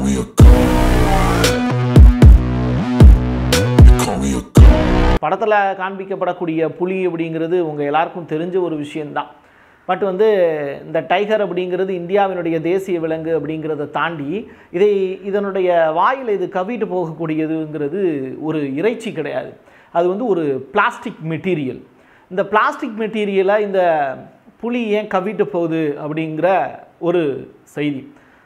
me a god. You call me a god. படத்தில் காண்பிக்கப்படக்கூடிய புலி அப்படிங்கிறது உங்கள் எல்லாருக்கும் தெரிஞ்ச ஒரு விஷயந்தான் பட் வந்து இந்த டைகர் அப்படிங்கிறது இந்தியாவினுடைய தேசிய விலங்கு அப்படிங்கிறத தாண்டி இதை இதனுடைய வாயில் இது கவிட்டு போகக்கூடியதுங்கிறது ஒரு இறைச்சி கிடையாது அது வந்து ஒரு பிளாஸ்டிக் மெட்டீரியல் இந்த பிளாஸ்டிக் மெட்டீரியலை இந்த புலி ஏன் கவிட்டு போகுது அப்படிங்கிற ஒரு செய்தி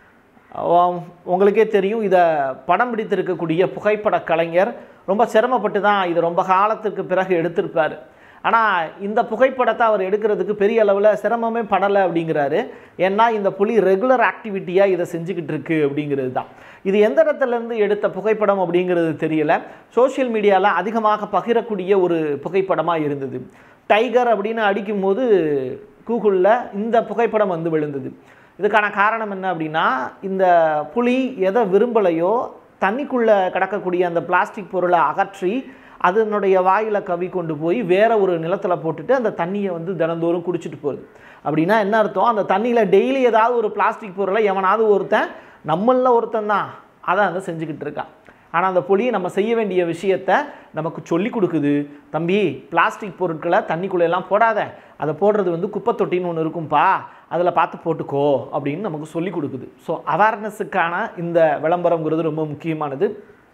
ஆம், உங்களுக்கே தெரியும் இதை படம் பிடித்திருக்கக்கூடிய புகைப்பட கலைஞர் ரொம்ப சிரமப்பட்டு தான் இதை ரொம்ப காலத்துக்கு பிறகு எடுத்திருப்பார் ஆனால் இந்த புகைப்படத்தை அவர் எடுக்கிறதுக்கு பெரிய அளவில் சிரமமே படலை அப்படிங்கிறாரு ஏன்னா இந்த புலி ரெகுலர் ஆக்டிவிட்டியாக இதை செஞ்சுக்கிட்டு இருக்கு அப்படிங்கிறது தான் இது எந்த இடத்துலேருந்து எடுத்த புகைப்படம் அப்படிங்கிறது தெரியல சோஷியல் மீடியாவில் அதிகமாக பகிரக்கூடிய ஒரு புகைப்படமாக இருந்தது டைகர் அப்படின்னு அடிக்கும்போது கூகுளில் இந்த புகைப்படம் வந்து விழுந்தது இதுக்கான காரணம் என்ன அப்படின்னா இந்த புலி எதை விரும்பலையோ தண்ணிக்குள்ளே கிடக்கக்கூடிய அந்த பிளாஸ்டிக் பொருளை அகற்றி அதனுடைய வாயில கவி கொண்டு போய் வேற ஒரு நிலத்தில் போட்டுட்டு அந்த தண்ணியை வந்து தினந்தோறும் குடிச்சிட்டு போகுது அப்படின்னா என்ன அர்த்தம் அந்த தண்ணியில் டெய்லி ஏதாவது ஒரு பிளாஸ்டிக் பொருளை எவனாவது ஒருத்தன் நம்மள ஒருத்தன் தான் அதை வந்து செஞ்சுக்கிட்டு இருக்கான் ஆனால் அந்த புலி நம்ம செய்ய வேண்டிய விஷயத்த நமக்கு சொல்லி கொடுக்குது தம்பி பிளாஸ்டிக் பொருட்களை தண்ணிக்குள்ள எல்லாம் போடாத அதை போடுறது வந்து குப்பை தொட்டின்னு ஒன்று இருக்கும்பா அதில் பார்த்து போட்டுக்கோ அப்படின்னு நமக்கு சொல்லி கொடுக்குது ஸோ அவேர்னஸுக்கான இந்த விளம்பரங்கிறது ரொம்ப முக்கியமானது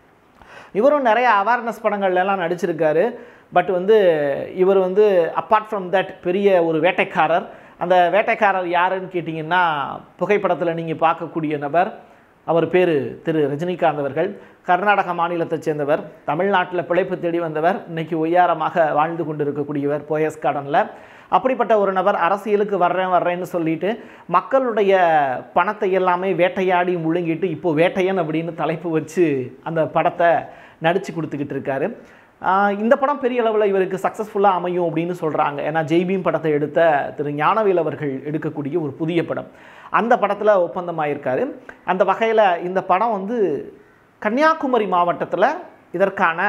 இவரும் நிறைய அவேர்னஸ் படங்கள்ல எல்லாம் நடிச்சிருக்காரு பட் வந்து இவர் வந்து அப்பார்ட் ஃப்ரம் தட் பெரிய ஒரு வேட்டைக்காரர் அந்த வேட்டைக்காரர் யாருன்னு கேட்டிங்கன்னா புகைப்படத்தில் நீங்கள் பார்க்கக்கூடிய நபர் அவர் பேர் திரு ரஜினிகாந்த் அவர்கள் கர்நாடக மாநிலத்தைச் சேர்ந்தவர் தமிழ்நாட்டில் பிழைப்பு தேடி வந்தவர் இன்னைக்கு ஒய்யாரமாக வாழ்ந்து கொண்டிருக்கக்கூடியவர் போயஸ் கார்டனில் அப்படிப்பட்ட ஒரு நபர் அரசியலுக்கு வர்றேன் வர்றேன்னு சொல்லிட்டு மக்களுடைய பணத்தை எல்லாமே வேட்டையாடி முழுங்கிட்டு இப்போ வேட்டையன் அப்படின்னு தலைப்பு வச்சு அந்த படத்தை நடித்து கொடுத்துக்கிட்டு இருக்காரு ஆஹ் இந்த படம் பெரிய அளவில் இவருக்கு சக்ஸஸ்ஃபுல்லாக அமையும் அப்படின்னு சொல்கிறாங்க ஏன்னா ஜெய்பீம் படத்தை எடுத்த திரு ஞானவேல் அவர்கள் எடுக்கக்கூடிய ஒரு புதிய படம் அந்த படத்தில் ஒப்பந்தமாயிருக்காரு அந்த வகையில் இந்த படம் வந்து கன்னியாகுமரி மாவட்டத்தில் இதற்கான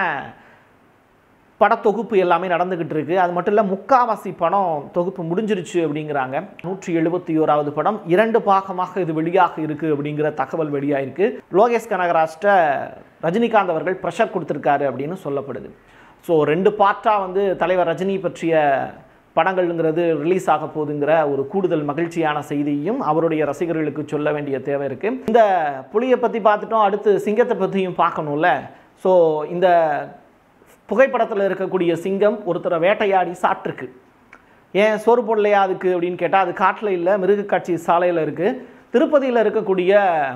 படத்தொகுப்பு எல்லாமே நடந்துக்கிட்டு இருக்கு அது மட்டும் இல்லை முக்காவாசி படம் தொகுப்பு முடிஞ்சிருச்சு அப்படிங்கிறாங்க நூற்றி எழுபத்தி ஓராவது படம் இரண்டு பாகமாக இது வெளியாக இருக்கு அப்படிங்கிற தகவல் வெளியாயிருக்கு லோகேஷ் கனகராஜ்ட ரஜினிகாந்த் அவர்கள் ப்ரெஷர் கொடுத்துருக்காரு அப்படின்னு சொல்லப்படுது ஸோ ரெண்டு பார்ட்டாக வந்து தலைவர் ரஜினி பற்றிய படங்கள்ங்கிறது ரிலீஸ் ஆக போகுதுங்கிற ஒரு கூடுதல் மகிழ்ச்சியான செய்தியும் அவருடைய ரசிகர்களுக்கு சொல்ல வேண்டிய தேவை இருக்கு இந்த புலியை பற்றி பார்த்துட்டோம் அடுத்து சிங்கத்தை பற்றியும் பார்க்கணும்ல ஸோ இந்த புகைப்படத்தில் இருக்கக்கூடிய சிங்கம் ஒருத்தரை வேட்டையாடி சாப்பிட்ருக்கு ஏன் சோறு போடலையா அதுக்கு அப்படின்னு கேட்டால் அது காட்டில் இல்லை மிருகக்காட்சி சாலையில் இருக்குது திருப்பதியில் இருக்கக்கூடிய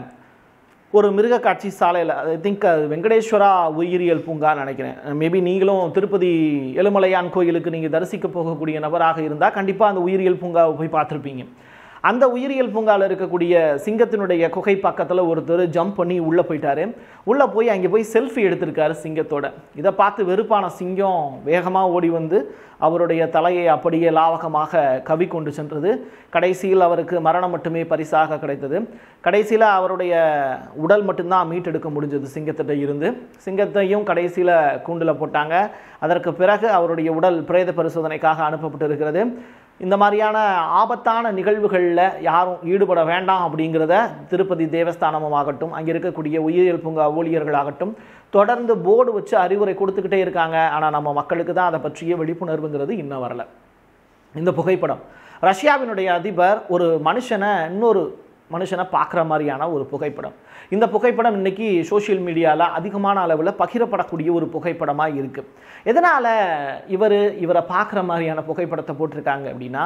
ஒரு மிருகக்காட்சி சாலையில் ஐ திங்க் அது வெங்கடேஸ்வரா உயிரியல் பூங்கான்னு நினைக்கிறேன் மேபி நீங்களும் திருப்பதி ஏழுமலையான் கோயிலுக்கு நீங்கள் தரிசிக்க போகக்கூடிய நபராக இருந்தால் கண்டிப்பாக அந்த உயிரியல் பூங்காவை போய் பார்த்துருப்பீங்க அந்த உயிரியல் பூங்காவில் இருக்கக்கூடிய சிங்கத்தினுடைய குகை பக்கத்தில் ஒருத்தர் ஜம்ப் பண்ணி உள்ளே போயிட்டாரு உள்ளே போய் அங்கே போய் செல்ஃபி எடுத்திருக்காரு சிங்கத்தோட இதை பார்த்து வெறுப்பான சிங்கம் வேகமாக ஓடி வந்து அவருடைய தலையை அப்படியே லாவகமாக கவி கொண்டு சென்றது கடைசியில் அவருக்கு மரணம் மட்டுமே பரிசாக கிடைத்தது கடைசியில் அவருடைய உடல் மட்டும்தான் மீட்டெடுக்க முடிஞ்சது சிங்கத்திட்ட இருந்து சிங்கத்தையும் கடைசியில் கூண்டில் போட்டாங்க அதற்கு பிறகு அவருடைய உடல் பிரேத பரிசோதனைக்காக அனுப்பப்பட்டு இருக்கிறது இந்த மாதிரியான ஆபத்தான நிகழ்வுகளில் யாரும் ஈடுபட வேண்டாம் அப்படிங்கிறத திருப்பதி தேவஸ்தானமும் ஆகட்டும் அங்கே இருக்கக்கூடிய உயிரியல் பூங்கா ஊழியர்களாகட்டும் தொடர்ந்து போர்டு வச்சு அறிவுரை கொடுத்துக்கிட்டே இருக்காங்க ஆனால் நம்ம மக்களுக்கு தான் அதை பற்றிய விழிப்புணர்வுங்கிறது இன்னும் வரல இந்த புகைப்படம் ரஷ்யாவினுடைய அதிபர் ஒரு மனுஷனை இன்னொரு மனுஷனை பார்க்குற மாதிரியான ஒரு புகைப்படம் இந்த புகைப்படம் இன்னைக்கு சோஷியல் மீடியாவில் அதிகமான அளவில் பகிரப்படக்கூடிய ஒரு புகைப்படமாக இருக்குது எதனால் இவர் இவரை பார்க்குற மாதிரியான புகைப்படத்தை போட்டிருக்காங்க அப்படின்னா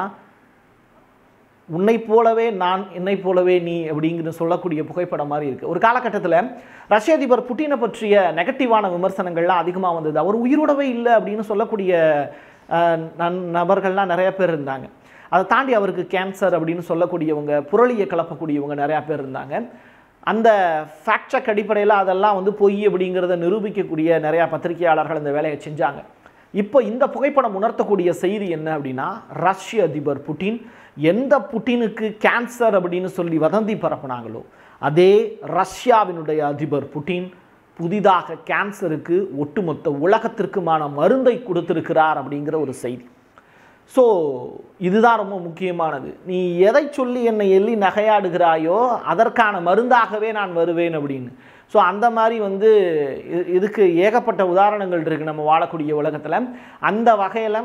உன்னை போலவே நான் என்னை போலவே நீ அப்படிங்கிற சொல்லக்கூடிய புகைப்படம் மாதிரி இருக்குது ஒரு காலகட்டத்தில் ரஷ்ய அதிபர் புட்டினை பற்றிய நெகட்டிவான விமர்சனங்கள்லாம் அதிகமாக வந்தது அவர் உயிரோடவே இல்லை அப்படின்னு சொல்லக்கூடிய அஹ், நன்- நபர்கள்லாம் நிறைய பேர் இருந்தாங்க அதை தாண்டி அவருக்கு கேன்சர் அப்படின்னு சொல்லக்கூடியவங்க புரளியை கலப்பக்கூடியவங்க நிறையா பேர் இருந்தாங்க அந்த ஃபேக்ட் செக் அடிப்படையில் அதெல்லாம் வந்து பொய் அப்படிங்கிறத நிரூபிக்கக்கூடிய நிறையா பத்திரிகையாளர்கள் இந்த வேலையை செஞ்சாங்க இப்போ இந்த புகைப்படம் உணர்த்தக்கூடிய செய்தி என்ன அப்படின்னா ரஷ்ய அதிபர் புட்டின் எந்த புட்டினுக்கு கேன்சர் அப்படின்னு சொல்லி வதந்தி பரப்புனாங்களோ அதே ரஷ்யாவினுடைய அதிபர் புட்டின் புதிதாக கேன்சருக்கு ஒட்டுமொத்த உலகத்திற்குமான மருந்தை கொடுத்திருக்கிறார் அப்படிங்கிற ஒரு செய்தி ஸோ இதுதான் ரொம்ப முக்கியமானது நீ எதை சொல்லி என்னை எள்ளி நகையாடுகிறாயோ அதற்கான மருந்தாகவே நான் வருவேன் அப்படின்னு ஸோ அந்த மாதிரி வந்து இது- இதுக்கு ஏகப்பட்ட உதாரணங்கள் இருக்குது நம்ம வாழக்கூடிய உலகத்தில் அந்த வகையில்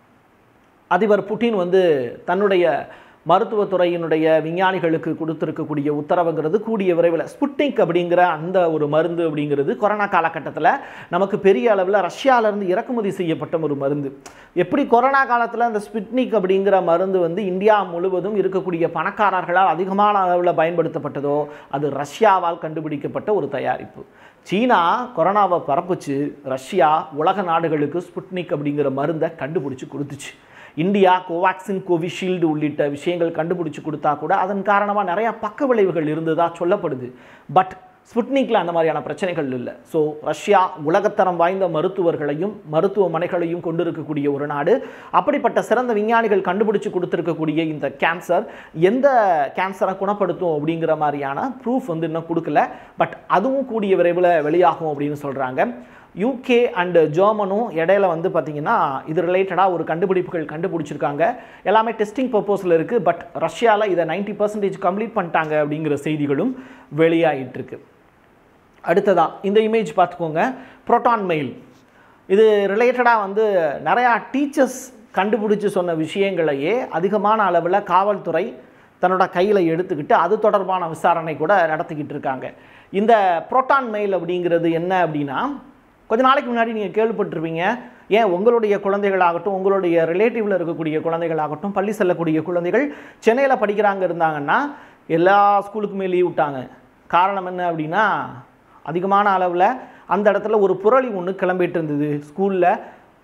அதிபர் புட்டின் வந்து தன்னுடைய மருத்துவத்துறையினுடைய விஞ்ஞானிகளுக்கு கொடுத்திருக்கக்கூடிய உத்தரவுங்கிறது கூடிய விரைவில் ஸ்புட்னிக் அப்படிங்கிற அந்த ஒரு மருந்து அப்படிங்கிறது கொரோனா காலகட்டத்தில் நமக்கு பெரிய அளவில் ரஷ்யாவிலேருந்து இறக்குமதி செய்யப்பட்ட ஒரு மருந்து எப்படி கொரோனா காலத்தில் அந்த ஸ்புட்னிக் அப்படிங்கிற மருந்து வந்து இந்தியா முழுவதும் இருக்கக்கூடிய பணக்காரர்களால் அதிகமான அளவில் பயன்படுத்தப்பட்டதோ அது ரஷ்யாவால் கண்டுபிடிக்கப்பட்ட ஒரு தயாரிப்பு சீனா கொரோனாவை பரப்புச்சு ரஷ்யா உலக நாடுகளுக்கு ஸ்புட்னிக் அப்படிங்கிற மருந்தை கண்டுபிடிச்சு கொடுத்துச்சு இந்தியா கோவாக்சின் கோவிஷீல்டு உள்ளிட்ட விஷயங்கள் கண்டுபிடிச்சு கொடுத்தா கூட அதன் காரணமாக நிறைய பக்க விளைவுகள் இருந்ததா சொல்லப்படுது பட் ஸ்புட்னிக்கில் அந்த மாதிரியான பிரச்சனைகள் இல்லை ஸோ ரஷ்யா உலகத்தரம் வாய்ந்த மருத்துவர்களையும் மருத்துவமனைகளையும் கொண்டிருக்கக்கூடிய ஒரு நாடு அப்படிப்பட்ட சிறந்த விஞ்ஞானிகள் கண்டுபிடிச்சு கொடுத்துருக்கக்கூடிய இந்த கேன்சர் எந்த கேன்சரை குணப்படுத்தும் அப்படிங்கிற மாதிரியான ப்ரூஃப் வந்து இன்னும் கொடுக்கல பட் அதுவும் கூடிய விரைவில் வெளியாகும் அப்படின்னு சொல்கிறாங்க யூகே அண்ட் ஜெர்மனும் இடையில வந்து பார்த்தீங்கன்னா இது ரிலேட்டடாக ஒரு கண்டுபிடிப்புகள் கண்டுபிடிச்சிருக்காங்க எல்லாமே டெஸ்டிங் பர்பஸில் இருக்குது பட் ரஷ்யாவில் இதை 90% பர்சன்டேஜ் கம்ப்ளீட் பண்ணிட்டாங்க அப்படிங்கிற செய்திகளும் வெளியாகிட்டு இருக்கு அடுத்ததா இந்த இமேஜ் பார்த்துக்கோங்க புரோட்டான் மெயில் இது ரிலேட்டடாக வந்து நிறையா டீச்சர்ஸ் கண்டுபிடிச்சு சொன்ன விஷயங்களையே அதிகமான அளவில் காவல்துறை தன்னோட கையில் எடுத்துக்கிட்டு அது தொடர்பான விசாரணை கூட நடத்திக்கிட்டு இருக்காங்க இந்த புரோட்டான் மெயில் அப்படிங்கிறது என்ன அப்படின்னா கொஞ்ச நாளைக்கு முன்னாடி நீங்கள் கேள்விப்பட்டிருப்பீங்க ஏன் உங்களுடைய குழந்தைகளாகட்டும் உங்களுடைய ரிலேட்டிவில் இருக்கக்கூடிய குழந்தைகளாகட்டும் பள்ளி செல்லக்கூடிய குழந்தைகள் சென்னையில் படிக்கிறாங்க இருந்தாங்கன்னா எல்லா ஸ்கூலுக்குமே லீவ் விட்டாங்க காரணம் என்ன அப்படின்னா அதிகமான அளவில் அந்த இடத்துல ஒரு புரளி ஒன்று கிளம்பிட்டு இருந்தது ஸ்கூலில்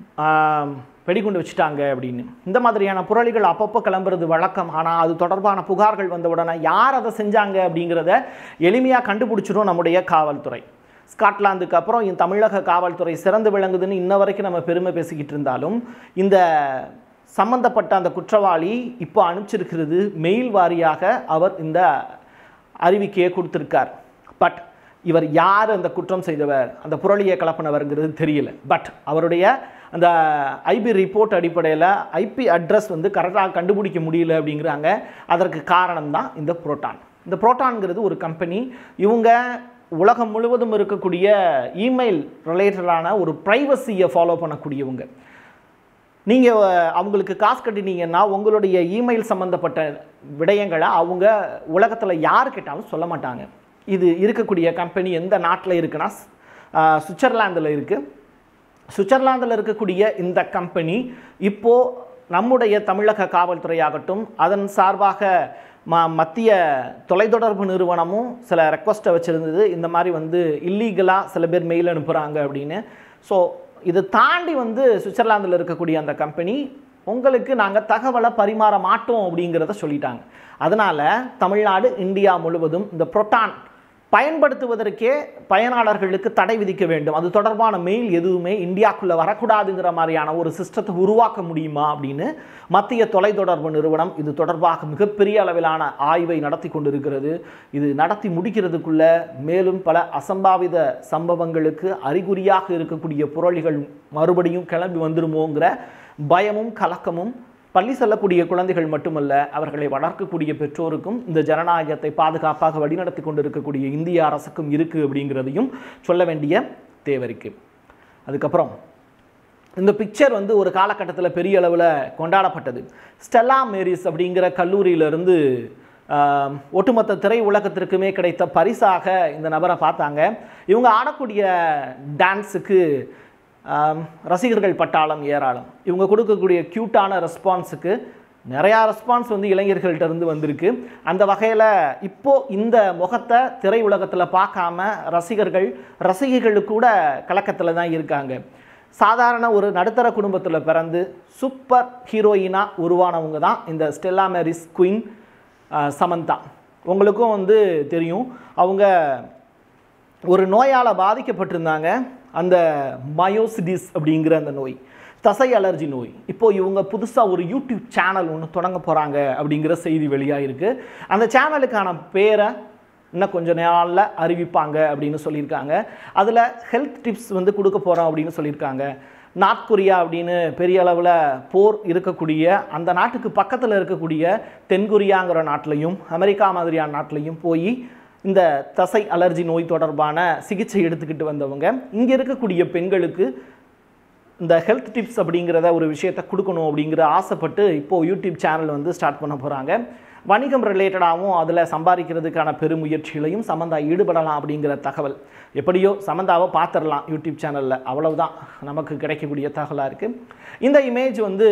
வெடிகுண்டு வச்சுட்டாங்க அப்படின்னு இந்த மாதிரியான புரளிகள் அப்பப்போ கிளம்புறது வழக்கம் ஆனால் அது தொடர்பான புகார்கள் வந்த உடனே யார் அதை செஞ்சாங்க அப்படிங்கிறத எளிமையாக கண்டுபிடிச்சிடும் நம்முடைய காவல்துறை ஸ்காட்லாந்துக்கு அப்புறம் இந்த தமிழக காவல்துறை சிறந்து விளங்குதுன்னு இன்ன வரைக்கும் நம்ம பெருமை பேசிக்கிட்டு இருந்தாலும் இந்த சம்பந்தப்பட்ட அந்த குற்றவாளி இப்போ அனுப்பிச்சிருக்கிறது மெயில் வாரியாக அவர் இந்த அறிவிக்கையை கொடுத்திருக்கார் பட் இவர் யார் அந்த குற்றம் செய்தவர் அந்த புரளியை கலப்பினவர்ங்கிறது தெரியல பட் அவருடைய அந்த ஐபி ரிப்போர்ட் அடிப்படையில் ஐபி அட்ரஸ் வந்து கரெக்டாக கண்டுபிடிக்க முடியல அப்படிங்கிறாங்க அதற்கு காரணம் தான் இந்த புரோட்டான் இந்த புரோட்டான்ங்கிறது ஒரு கம்பெனி இவங்க உலகம் முழுவதும் இருக்கக்கூடிய இமெயில் ரிலேட்டடான ஒரு ப்ரைவசியை ஃபாலோ பண்ணக்கூடியவங்க நீங்கள் அவங்களுக்கு காசு கட்டினீங்கன்னா உங்களுடைய இமெயில் சம்மந்தப்பட்ட விடயங்களை அவங்க உலகத்தில் யார் கேட்டாலும் சொல்ல மாட்டாங்க இது இருக்கக்கூடிய கம்பெனி எந்த நாட்டில் இருக்குன்னா ஆஹ், சுவிட்சர்லாந்தில் இருக்குது சுவிட்சர்லாந்தில் இருக்கக்கூடிய இந்த கம்பெனி இப்போது நம்முடைய தமிழக காவல்துறையாகட்டும் அதன் சார்பாக ம மத்திய தொலைத்தொடர்பு நிறுவனமும் சில ரெக்வஸ்ட்டை வச்சுருந்தது இந்த மாதிரி வந்து இல்லீகலாக சில பேர் மெயில் அனுப்புகிறாங்க அப்படின்னு ஸோ இதை தாண்டி வந்து சுவிட்சர்லாந்தில் இருக்கக்கூடிய அந்த கம்பெனி உங்களுக்கு நாங்கள் தகவலை பரிமாற மாட்டோம் அப்படிங்கிறத சொல்லிட்டாங்க அதனால் தமிழ்நாடு இந்தியா முழுவதும் இந்த புரோட்டான் பயன்படுத்துவதற்கே பயனாளர்களுக்கு தடை விதிக்க வேண்டும் அது தொடர்பான மெயில் எதுவுமே இந்தியாக்குள்ளே வரக்கூடாதுங்கிற மாதிரியான ஒரு சிஸ்டத்தை உருவாக்க முடியுமா அப்படின்னு மத்திய தொலைத்தொடர்பு நிறுவனம் இது தொடர்பாக மிகப்பெரிய அளவிலான ஆய்வை நடத்தி கொண்டிருக்கிறது இது நடத்தி முடிக்கிறதுக்குள்ள மேலும் பல அசம்பாவித சம்பவங்களுக்கு அறிகுறியாக இருக்கக்கூடிய புரளிகள் மறுபடியும் கிளம்பி வந்துருமோங்கிற பயமும் கலக்கமும் பள்ளி செல்லக்கூடிய குழந்தைகள் மட்டுமல்ல அவர்களை வளர்க்கக்கூடிய பெற்றோருக்கும் இந்த ஜனநாயகத்தை பாதுகாப்பாக வழிநடத்தி கொண்டிருக்கக்கூடிய இந்திய அரசுக்கும் இருக்குது அப்படிங்கிறதையும் சொல்ல வேண்டிய தேவை இருக்கு அதுக்கப்புறம் இந்த பிக்சர் வந்து ஒரு காலகட்டத்தில் பெரிய அளவில் கொண்டாடப்பட்டது ஸ்டெல்லா மேரிஸ் அப்படிங்கிற கல்லூரியிலிருந்து ஆம், ஒட்டுமொத்த திரை உலகத்திற்குமே கிடைத்த பரிசாக இந்த நபரை பார்த்தாங்க இவங்க ஆடக்கூடிய டான்ஸுக்கு ஆம், ரசிகர்கள் பட்டாளம் ஏராளம் இவங்க கொடுக்கக்கூடிய க்யூட்டான ரெஸ்பான்ஸுக்கு நிறையா ரெஸ்பான்ஸ் வந்து இளைஞர்கள்ட்ட இருந்து வந்திருக்கு அந்த வகையில் இப்போ இந்த முகத்தை திரை உலகத்தில் பார்க்காம ரசிகர்கள் ரசிகைகள் கூட கலக்கத்தில் தான் இருக்காங்க சாதாரண ஒரு நடுத்தர குடும்பத்தில் பிறந்து சூப்பர் ஹீரோயினாக உருவானவங்க தான் இந்த ஸ்டெல்லா மேரிஸ் குயின் சமந்தா உங்களுக்கும் வந்து தெரியும் அவங்க ஒரு நோயால் பாதிக்கப்பட்டிருந்தாங்க அந்த மயோசிடிஸ் அப்படிங்கிற அந்த நோய் தசை அலர்ஜி நோய் இப்போ இவங்க புதுசாக ஒரு யூடியூப் சேனல் ஒன்று தொடங்க போகிறாங்க அப்படிங்கிற செய்தி வெளியாகிருக்கு அந்த சேனலுக்கான பேரை இன்னும் கொஞ்ச நாளில் அறிவிப்பாங்க அப்படின்னு சொல்லியிருக்காங்க அதில் ஹெல்த் டிப்ஸ் வந்து கொடுக்க போகிறோம் அப்படின்னு சொல்லியிருக்காங்க நார்த் கொரியா அப்படின்னு பெரிய அளவில் போர் இருக்கக்கூடிய அந்த நாட்டுக்கு பக்கத்தில் இருக்கக்கூடிய தென்கொரியாங்கிற நாட்டிலையும் அமெரிக்கா மாதிரியான நாட்டிலையும் போய் இந்த தசை அலர்ஜி நோய் தொடர்பான சிகிச்சை எடுத்துக்கிட்டு வந்தவங்க இங்கே இருக்கக்கூடிய பெண்களுக்கு இந்த ஹெல்த் டிப்ஸ் அப்படிங்கிறத ஒரு விஷயத்தை கொடுக்கணும் அப்படிங்கிற ஆசைப்பட்டு இப்போது யூடியூப் சேனல் வந்து ஸ்டார்ட் பண்ண போகிறாங்க வணிகம் ரிலேட்டடாகவும் அதில் சம்பாதிக்கிறதுக்கான பெருமுயற்சிகளையும் சமந்தா ஈடுபடலாம் அப்படிங்கிற தகவல் எப்படியோ சமந்தாவை பார்த்துடலாம் யூடியூப் சேனலில் அவ்வளவுதான் நமக்கு கிடைக்கக்கூடிய தகவலாக இருக்குது இந்த இமேஜ் வந்து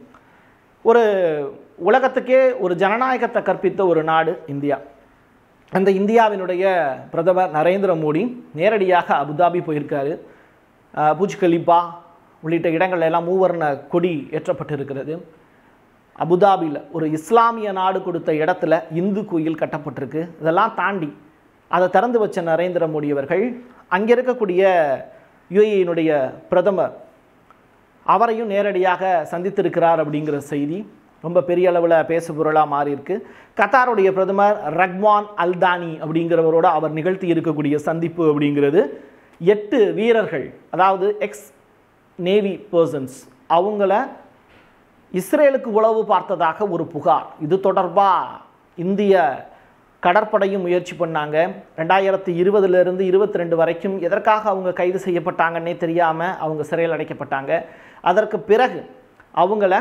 ஒரு உலகத்துக்கே ஒரு ஜனநாயகத்தை கற்பித்த ஒரு நாடு இந்தியா அந்த இந்தியாவினுடைய பிரதமர் நரேந்திர மோடி நேரடியாக அபுதாபி போயிருக்காரு அஹ், பூஜ் கலிப்பா உள்ளிட்ட இடங்கள்ல எல்லாம் மூவர்ண கொடி ஏற்றப்பட்டிருக்கிறது அபுதாபியில் ஒரு இஸ்லாமிய நாடு கொடுத்த இடத்துல இந்து கோயில் கட்டப்பட்டிருக்கு இதெல்லாம் தாண்டி அதை திறந்து வச்ச நரேந்திர மோடி அவர்கள் அங்கே இருக்கக்கூடிய யுஏயினுடைய பிரதமர் அவரையும் நேரடியாக சந்தித்திருக்கிறார் அப்படிங்கிற செய்தி ரொம்ப பெரிய அளவில் பேசுபொருளாக மாறி இருக்கு கத்தாருடைய பிரதமர் ரக்வான் அல்தானி அப்படிங்கிறவரோட அவர் நிகழ்த்தி இருக்கக்கூடிய சந்திப்பு அப்படிங்கிறது எட்டு வீரர்கள் அதாவது எக்ஸ் நேவி பர்சன்ஸ் அவங்கள இஸ்ரேலுக்கு உளவு பார்த்ததாக ஒரு புகார் இது தொடர்பாக இந்திய கடற்படையும் முயற்சி பண்ணாங்க ரெண்டாயிரத்தி இருபதுலேருந்து இருபத்தி ரெண்டு வரைக்கும் எதற்காக அவங்க கைது செய்யப்பட்டாங்கன்னே தெரியாமல் அவங்க சிறையில் அடைக்கப்பட்டாங்க அதற்கு பிறகு அவங்கள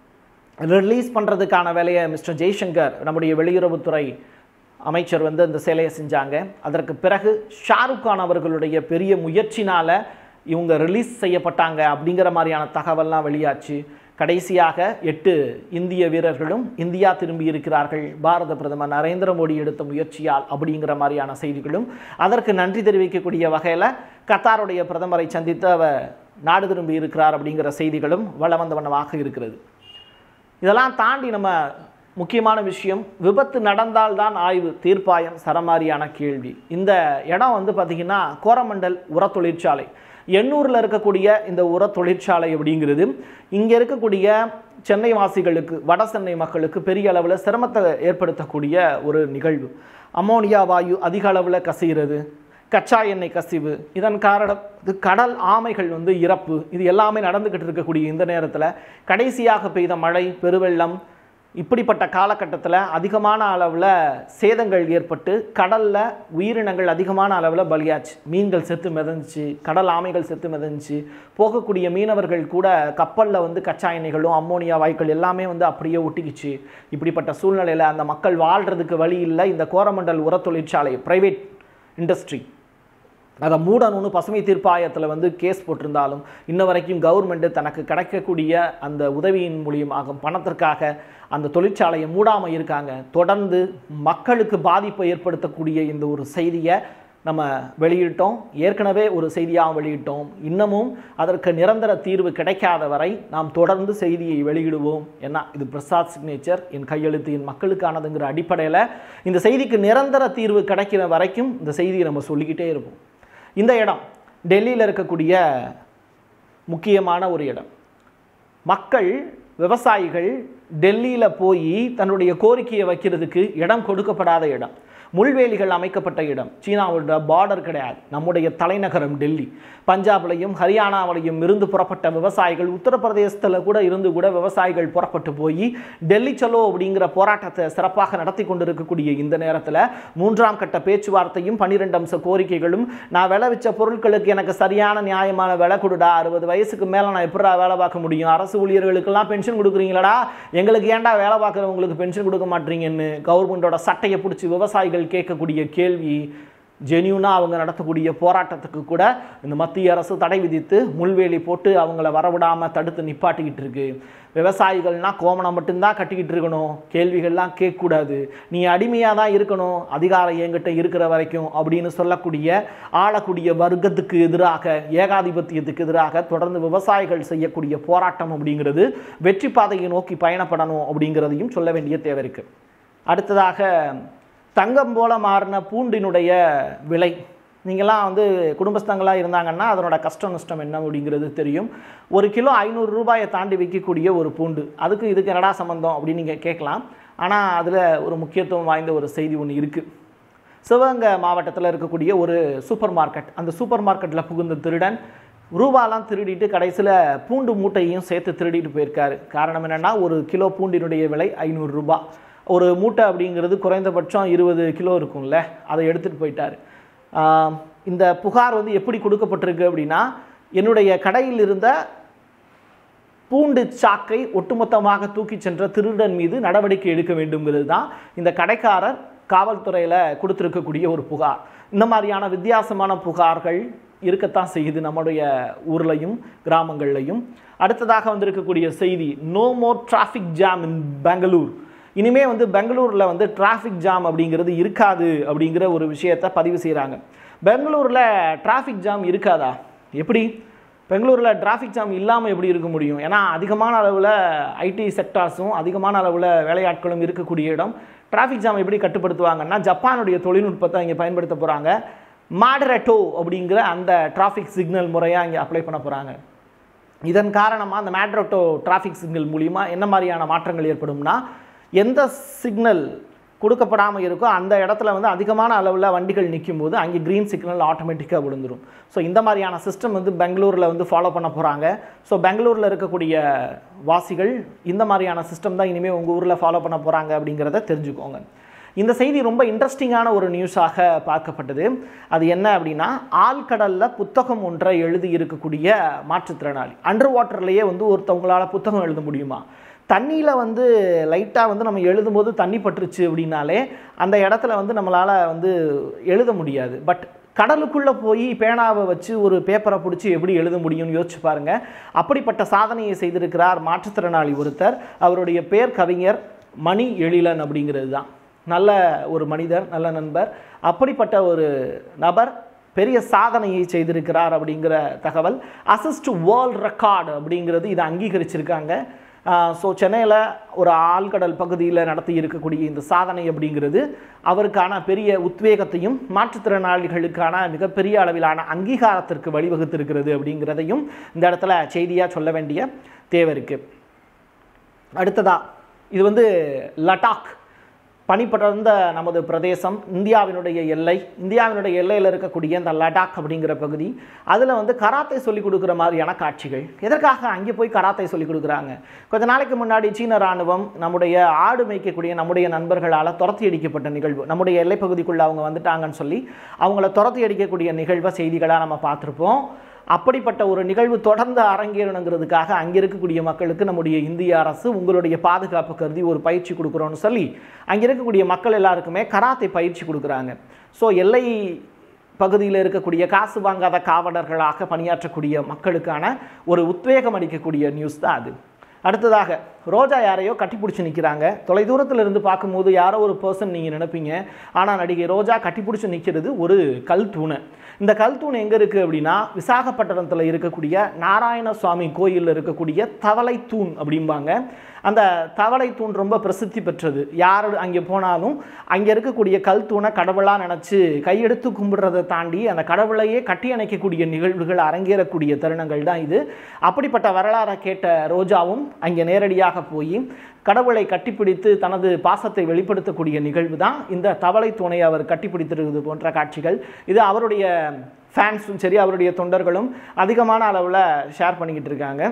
ரிலீஸ் பண்ணுறதுக்கான வேலையை மிஸ்டர் ஜெய்சங்கர் நம்முடைய வெளியுறவுத்துறை அமைச்சர் வந்து அந்த சேலையை செஞ்சாங்க அதற்கு பிறகு ஷாருக் கான் அவர்களுடைய பெரிய முயற்சினால் இவங்க ரிலீஸ் செய்யப்பட்டாங்க அப்படிங்கிற மாதிரியான தகவல்லாம் வெளியாச்சு கடைசியாக எட்டு இந்திய வீரர்களும் இந்தியா திரும்பி இருக்கிறார்கள் பாரத பிரதமர் நரேந்திர மோடி எடுத்த முயற்சியால் அப்படிங்கிற மாதிரியான செய்திகளும் அதற்கு நன்றி தெரிவிக்கக்கூடிய வகையில் கத்தாருடைய பிரதமரை சந்தித்து அவர் நாடு திரும்பி இருக்கிறார் அப்படிங்கிற செய்திகளும் வள வந்த வண்ணமாக இருக்கிறது இதெல்லாம் தாண்டி நம்ம முக்கியமான விஷயம் விபத்து நடந்தால்தான் ஆய்வு தீர்ப்பாயம் சரமாரியான கேள்வி இந்த இடம் வந்து பார்த்திங்கன்னா கோரமண்டல் உர தொழிற்சாலை எண்ணூரில் இருக்கக்கூடிய இந்த உர தொழிற்சாலை அப்படிங்கிறது இங்கே இருக்கக்கூடிய சென்னை வாசிகளுக்கு வட சென்னை மக்களுக்கு பெரிய அளவில் சிரமத்தை ஏற்படுத்தக்கூடிய ஒரு நிகழ்வு அமோனியா வாயு அதிக அளவில் கசிகிறது கச்சா எண்ணெய் கசிவு இதன் காரணம் இது கடல் ஆமைகள் வந்து இறப்பு இது எல்லாமே நடந்துக்கிட்டு இருக்கக்கூடிய இந்த நேரத்தில் கடைசியாக பெய்த மழை பெருவெள்ளம் இப்படிப்பட்ட காலகட்டத்தில் அதிகமான அளவில் சேதங்கள் ஏற்பட்டு கடலில் உயிரினங்கள் அதிகமான அளவில் பலியாச்சு மீன்கள் செத்து மிதந்துச்சு கடல் ஆமைகள் செத்து மிதந்துச்சு போகக்கூடிய மீனவர்கள் கூட கப்பலில் வந்து கச்சா எண்ணெய்களும் அம்மோனியா வாயுக்கள் எல்லாமே வந்து அப்படியே ஒட்டிக்கிச்சு இப்படிப்பட்ட சூழ்நிலையில் அந்த மக்கள் வாழ்கிறதுக்கு வழி இல்லை இந்த கோரமண்டல் உர தொழிற்சாலை ப்ரைவேட் இண்டஸ்ட்ரி அதை மூடணும்னு பசுமை தீர்ப்பாயத்தில் வந்து கேஸ் போட்டிருந்தாலும் இன்ன வரைக்கும் கவர்மெண்ட்டு தனக்கு கிடைக்கக்கூடிய அந்த உதவியின் மூலியமாக பணத்திற்காக அந்த தொழிற்சாலையை மூடாமல் இருக்காங்க தொடர்ந்து மக்களுக்கு பாதிப்பை ஏற்படுத்தக்கூடிய இந்த ஒரு செய்தியை நம்ம வெளியிட்டோம் ஏற்கனவே ஒரு செய்தியாக வெளியிட்டோம் இன்னமும் அதற்கு நிரந்தர தீர்வு கிடைக்காத வரை நாம் தொடர்ந்து செய்தியை வெளியிடுவோம் ஏன்னா இது பிரசாத் சிக்னேச்சர் என் கையெழுத்து என் மக்களுக்கானதுங்கிற அடிப்படையில் இந்த செய்திக்கு நிரந்தர தீர்வு கிடைக்கிற வரைக்கும் இந்த செய்தியை நம்ம சொல்லிக்கிட்டே இருப்போம் இந்த இடம் டெல்லியில் இருக்கக்கூடிய முக்கியமான ஒரு இடம் மக்கள் விவசாயிகள் டெல்லியில் போய் தன்னுடைய கோரிக்கையை வைக்கிறதுக்கு இடம் கொடுக்கப்படாத இடம் முள்வேலிகள் அமைக்கப்பட்ட இடம் சீனாவோட பார்டர் கிடையாது நம்முடைய தலைநகரம் டெல்லி பஞ்சாப்லையும் ஹரியானாவிலையும் இருந்து புறப்பட்ட விவசாயிகள் உத்தரப்பிரதேசத்தில் கூட இருந்து கூட விவசாயிகள் புறப்பட்டு போய் டெல்லி சலோ அப்படிங்கிற போராட்டத்தை சிறப்பாக நடத்தி கொண்டிருக்கக்கூடிய இந்த நேரத்தில் மூன்றாம் கட்ட பேச்சுவார்த்தையும் பன்னிரெண்டு அம்ச கோரிக்கைகளும் நான் விலை வச்ச பொருட்களுக்கு எனக்கு சரியான நியாயமான விலை கொடுடா அறுபது வயசுக்கு மேலே நான் எப்படா வேலை பார்க்க முடியும் அரசு ஊழியர்களுக்கெல்லாம் பென்ஷன் கொடுக்குறீங்களடா எங்களுக்கு ஏன்டா வேலை பார்க்குறவங்களுக்கு பென்ஷன் கொடுக்க மாட்டீங்கன்னு கவர்மெண்டோட சட்டையை பிடிச்சி விவசாயிகள் கேட்கக்கூடிய கேள்வி ஜெனியூனாக அவங்க நடத்தக்கூடிய போராட்டத்துக்கு கூட இந்த மத்திய அரசு தடை விதித்து முள்வேலி போட்டு அவங்கள வரவிடாமல் தடுத்து நிப்பாட்டிக்கிட்டு இருக்கு விவசாயிகள்னா கோமணம் மட்டும்தான் கட்டிக்கிட்டு இருக்கணும் கேள்விகள்லாம் கேட்கக்கூடாது நீ அடிமையாக தான் இருக்கணும் அதிகாரம் என்கிட்ட இருக்கிற வரைக்கும் அப்படின்னு சொல்லக்கூடிய ஆளக்கூடிய வர்க்கத்துக்கு எதிராக ஏகாதிபத்தியத்துக்கு எதிராக தொடர்ந்து விவசாயிகள் செய்யக்கூடிய போராட்டம் அப்படிங்கிறது வெற்றி பாதையை நோக்கி பயணப்படணும் அப்படிங்கிறதையும் சொல்ல வேண்டிய தேவை இருக்குது அடுத்ததாக தங்கம் போல மாறின பூண்டினுடைய விலை நீங்களாம் வந்து குடும்பஸ்தங்களாக இருந்தாங்கன்னா அதனோட கஷ்ட நஷ்டம் என்ன அப்படிங்கிறது தெரியும் ஒரு கிலோ ஐநூறு ரூபாயை தாண்டி விற்கக்கூடிய ஒரு பூண்டு அதுக்கு இதுக்கு என்னடா சம்மந்தம் அப்படின்னு நீங்கள் கேட்கலாம் ஆனால் அதில் ஒரு முக்கியத்துவம் வாய்ந்த ஒரு செய்தி ஒன்று இருக்குது சிவகங்கை மாவட்டத்தில் இருக்கக்கூடிய ஒரு சூப்பர் மார்க்கெட் அந்த சூப்பர் மார்க்கெட்டில் புகுந்த திருடன் ரூபாலாம் திருடிட்டு கடைசியில் பூண்டு மூட்டையும் சேர்த்து திருடிட்டு போயிருக்காரு காரணம் என்னென்னா ஒரு கிலோ பூண்டினுடைய விலை ஐநூறு ரூபாய் ஒரு மூட்டை அப்படிங்கிறது குறைந்தபட்சம் இருபது கிலோ இருக்கும்ல அதை எடுத்துகிட்டு போயிட்டார் ஆஹ் இந்த புகார் வந்து எப்படி கொடுக்கப்பட்டிருக்கு அப்படின்னா என்னுடைய கடையில் இருந்த பூண்டு சாக்கை ஒட்டுமொத்தமாக தூக்கிச் சென்ற திருடன் மீது நடவடிக்கை எடுக்க வேண்டுங்கிறது தான் இந்த கடைக்காரர் காவல்துறையில் கொடுத்துருக்கக்கூடிய ஒரு புகார் இந்த மாதிரியான வித்தியாசமான புகார்கள் இருக்கத்தான் செய்யுது நம்முடைய ஊர்லையும் கிராமங்கள்லையும் அடுத்ததாக வந்திருக்கக்கூடிய செய்தி no more traffic jam in Bangalore இனிமே வந்து பெங்களூரில் வந்து டிராஃபிக் ஜாம் அப்படிங்கிறது இருக்காது அப்படிங்கிற ஒரு விஷயத்தை பதிவு செய்கிறாங்க பெங்களூரில் டிராஃபிக் ஜாம் இருக்காதா எப்படி பெங்களூரில் டிராஃபிக் ஜாம் இல்லாமல் எப்படி இருக்க முடியும் ஏன்னா அதிகமான அளவில் ஐடி செக்டார்ஸும் அதிகமான அளவில் வேலையாட்களும் இருக்கக்கூடிய இடம் டிராஃபிக் ஜாம் எப்படி கட்டுப்படுத்துவாங்கன்னா ஜப்பானுடைய தொழில்நுட்பத்தை இங்கே பயன்படுத்த போகிறாங்க மாடரேட்டோ அப்படிங்கிற அந்த டிராஃபிக் சிக்னல் முறையாக இங்கே அப்ளை பண்ண போகிறாங்க இதன் காரணமாக அந்த மேட்ரோட்டோ டிராஃபிக் சிக்னல் மூலிமா என்ன மாதிரியான மாற்றங்கள் ஏற்படும்னா எந்த சிக்னல் கொடுக்கப்படாமல் இருக்கோ அந்த இடத்துல வந்து அதிகமான அளவில் வண்டிகள் நிற்கும் போது அங்கே க்ரீன் சிக்னல் ஆட்டோமேட்டிக்காக விழுந்துரும் ஸோ இந்த மாதிரியான சிஸ்டம் வந்து பெங்களூரில் வந்து ஃபாலோ பண்ண போகிறாங்க ஸோ பெங்களூரில் இருக்கக்கூடிய வாசிகள் இந்த மாதிரியான சிஸ்டம் தான் இனிமேல் உங்கள் ஊரில் ஃபாலோ பண்ண போகிறாங்க அப்படிங்கிறத தெரிஞ்சுக்கோங்க இந்த செய்தி ரொம்ப இன்ட்ரெஸ்டிங்கான ஒரு நியூஸாக பார்க்கப்பட்டது அது என்ன அப்படின்னா ஆழ்கடலில் புத்தகம் ஒன்றை எழுதி இருக்கக்கூடிய மாற்றுத்திறனாளி அண்டர் வாட்டர்லேயே வந்து ஒருத்தவங்களால் புத்தகம் எழுத முடியுமா தண்ணியில் வந்து லைட்டாக வந்து நம்ம எழுதும்போது தண்ணி பட்டுருச்சு அப்படின்னாலே அந்த இடத்துல வந்து நம்மளால் வந்து எழுத முடியாது பட் கடலுக்குள்ளே போய் பேனாவை வச்சு ஒரு பேப்பரை பிடிச்சி எப்படி எழுத முடியும்னு யோசிச்சு பாருங்கள் அப்படிப்பட்ட சாதனையை செய்திருக்கிறார் மாற்றுத்திறனாளி ஒருத்தர் அவருடைய பேர் கவிஞர் மணி எழிலன் அப்படிங்கிறது தான் நல்ல ஒரு மனிதர் நல்ல நண்பர் அப்படிப்பட்ட ஒரு நபர் பெரிய சாதனையை செய்திருக்கிறார் அப்படிங்கிற தகவல் அசிஸ்ட் வேர்ல்ட் ரெக்கார்டு அப்படிங்கிறது இதை அங்கீகரிச்சிருக்காங்க ஸோ சென்னையில் ஒரு ஆழ்கடல் பகுதியில் நடத்தி இருக்கக்கூடிய இந்த சாதனை அப்படிங்கிறது அவருக்கான பெரிய உத்வேகத்தையும் மாற்றுத்திறனாளிகளுக்கான மிகப்பெரிய அளவிலான அங்கீகாரத்திற்கு வழிவகுத்திருக்கிறது அப்படிங்கிறதையும் இந்த இடத்துல செய்தியாக சொல்ல வேண்டிய தேவை இருக்குது அடுத்ததா இது வந்து லடாக் பனிப்படர்ந்த நமது பிரதேசம் இந்தியாவினுடைய எல்லை இந்தியாவினுடைய எல்லையில் இருக்கக்கூடிய இந்த லடாக் அப்படிங்கிற பகுதி அதில் வந்து கராத்தே சொல்லிக் கொடுக்குற மாதிரியான காட்சிகள் எதற்காக அங்கே போய் கராத்தே சொல்லிக் கொடுக்குறாங்க கொஞ்ச நாளைக்கு முன்னாடி சீன ராணுவம் நம்முடைய ஆடு மேய்க்கக்கூடிய நம்முடைய நண்பர்களால் துரத்தி அடிக்கப்பட்ட நிகழ்வு நம்முடைய எல்லை பகுதிக்குள்ளே அவங்க வந்துட்டாங்கன்னு சொல்லி அவங்கள துரத்தி அடிக்கக்கூடிய நிகழ்வை செய்திகளாக நம்ம பார்த்துருப்போம் அப்படிப்பட்ட ஒரு நிகழ்வு தொடர்ந்து அரங்கேறணுங்கிறதுக்காக அங்கே இருக்கக்கூடிய மக்களுக்கு நம்முடைய இந்திய அரசு உங்களுடைய பாதுகாப்பு கருதி ஒரு பயிற்சி கொடுக்குறோன்னு சொல்லி அங்கே இருக்கக்கூடிய மக்கள் எல்லாருக்குமே கராத்தே பயிற்சி கொடுக்குறாங்க ஸோ எல்லை பகுதியில் இருக்கக்கூடிய காசு வாங்காத காவலர்களாக பணியாற்றக்கூடிய மக்களுக்கான ஒரு உத்வேகம் அளிக்கக்கூடிய நியூஸ் தான் அது அடுத்ததாக ரோஜா யாரையோ கட்டிப்பிடிச்சி நிற்கிறாங்க தொலைதூரத்தில் இருந்து பார்க்கும்போது யாரோ ஒரு பர்சன் நீங்கள் நினைப்பீங்க ஆனால் நடிகை ரோஜா கட்டிப்பிடிச்சி நிற்கிறது ஒரு கல் தூணை இந்த கல் தூண் எங்கே இருக்குது அப்படின்னா விசாகப்பட்டினத்தில் இருக்கக்கூடிய நாராயண சுவாமி கோயிலில் இருக்கக்கூடிய தவளை தூண் அப்படிம்பாங்க அந்த தவளை தூண் ரொம்ப பிரசித்தி பெற்றது யார் அங்கே போனாலும் அங்கே இருக்கக்கூடிய கல் தூணை கடவுளாக நினச்சி கையெடுத்து கும்பிடுறதை தாண்டி அந்த கடவுளையே கட்டி அணைக்கக்கூடிய நிகழ்வுகள் அரங்கேறக்கூடிய தருணங்கள் தான் இது அப்படிப்பட்ட வரலாறை கேட்ட ரோஜாவும் அங்கே நேரடியாக போய் கடவுளை கட்டிப்பிடித்து தனது பாசத்தை வெளிப்படுத்தக்கூடிய நிகழ்வு தான் இந்த தவளை தூணை அவர் கட்டிப்பிடித்திருக்கிறது போன்ற காட்சிகள் இது அவருடைய ஃபேன்ஸும் சரி அவருடைய தொண்டர்களும் அதிகமான அளவில் ஷேர் பண்ணிக்கிட்டு இருக்காங்க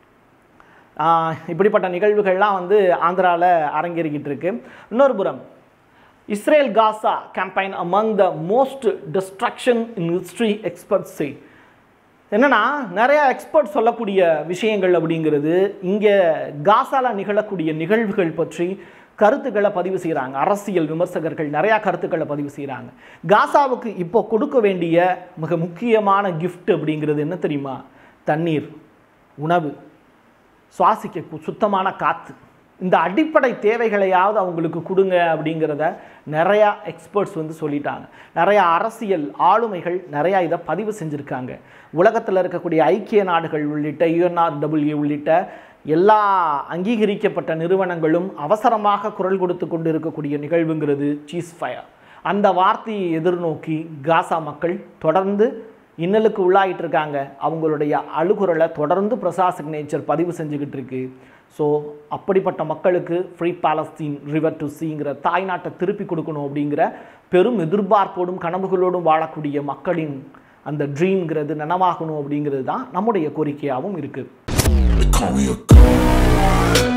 ஆஹ் இப்படிப்பட்ட நிகழ்வுகள்லாம் வந்து ஆந்திராவில் அரங்கேறிக்கிட்டு இருக்கு இன்னொரு புறம் Israel Gaza campaign among the most destruction in history experts say என்னன்னா நிறைய எக்ஸ்பர்ட் சொல்லக்கூடிய விஷயங்கள் அப்படிங்கிறது இங்கே காசால நிகழக்கூடிய நிகழ்வுகள் பற்றி கருத்துக்களை பதிவு செய்கிறாங்க அரசியல் விமர்சகர்கள் நிறையா கருத்துக்களை பதிவு செய்கிறாங்க காசாவுக்கு இப்போ கொடுக்க வேண்டிய மிக முக்கியமான gift அப்படிங்கிறது என்ன தெரியுமா தண்ணீர் உணவு சுவாசிக்க கு- சுத்தமான காற்று இந்த அடிப்படை தேவைகளையாவது அவங்களுக்கு கொடுங்க அப்படிங்கிறத நிறையா எக்ஸ்பர்ட்ஸ் வந்து சொல்லிட்டாங்க நிறையா அரசியல் ஆளுமைகள் நிறையா இதை பதிவு செஞ்சுருக்காங்க உலகத்தில் இருக்கக்கூடிய ஐக்கிய நாடுகள் உள்ளிட்ட யுஎன்ஆர்டபிள்யூ உள்ளிட்ட எல்லா அங்கீகரிக்கப்பட்ட நிறுவனங்களும் அவசரமாக குரல் கொடுத்து கொண்டு இருக்கக்கூடிய நிகழ்வுங்கிறது சீஸ் ஃபயர் அந்த வார்த்தையை எதிர்நோக்கி காசா மக்கள் தொடர்ந்து இன்னலுக்கு உள்ளாயிட்டு இருக்காங்க அவங்களுடைய அழுகுரலை தொடர்ந்து பிரசா சிக்னேச்சர் பதிவு செஞ்சுக்கிட்டு இருக்கு ஸோ அப்படிப்பட்ட மக்களுக்கு ஃப்ரீ பாலஸ்தீன் ரிவர் டு சீங்கிற தாய்நாட்டை திருப்பி கொடுக்கணும் அப்படிங்கிற பெரும் எதிர்பார்ப்போடும் கனவுகளோடும் வாழக்கூடிய மக்களின் அந்த ட்ரீம்ங்கிறது நனவாகணும் அப்படிங்கிறது தான் நம்முடைய கோரிக்கையாகவும் இருக்குது They call me a god.